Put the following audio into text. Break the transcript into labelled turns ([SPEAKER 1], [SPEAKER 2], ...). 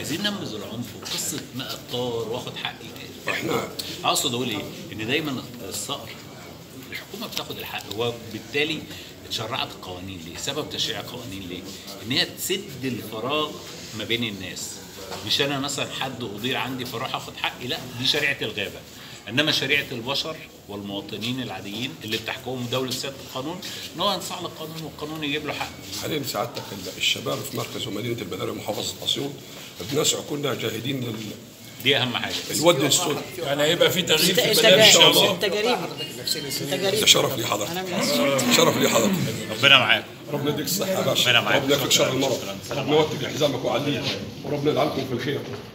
[SPEAKER 1] عايزين ننبذ العنف وقصه ما الطار واخد حقي
[SPEAKER 2] احنا
[SPEAKER 1] اقصد اقول ايه؟ ان دايما الصقر الحكومه بتاخد الحق وبالتالي اتشرعت القوانين ليه؟ سبب تشريع القوانين ليه؟ ان هي تسد الفراغ ما بين الناس مش انا مثلا حد اضيع عندي فاروح اخد حقي لا دي شريعه الغابه انما شريعه البشر والمواطنين العاديين اللي بتحكمهم دوله سياده القانون ان هو ينصاع للقانون والقانون يجيب له حقه
[SPEAKER 2] حاليا سعادتك الشباب في مركز ومدينه البدر محافظه اسيوط بنسعى كنا جاهدين لل-
[SPEAKER 1] دي اهم حاجه
[SPEAKER 2] الود السود
[SPEAKER 3] يعني هيبقى في تغيير في
[SPEAKER 4] انت
[SPEAKER 3] المدارس ان شاء
[SPEAKER 4] جريء
[SPEAKER 3] الله
[SPEAKER 4] انت جريء انت جريء
[SPEAKER 2] ده شرف لي حضرتك
[SPEAKER 4] انا من الأسود.
[SPEAKER 2] شرف لي حضرتك
[SPEAKER 1] ربنا معاك
[SPEAKER 2] ربنا يديك الصحه يا باشا
[SPEAKER 1] ربنا معاك.
[SPEAKER 2] ربنا يكفيك شر المرض ربنا يوفقك حزامك وعليك وربنا يجعلكم في الخير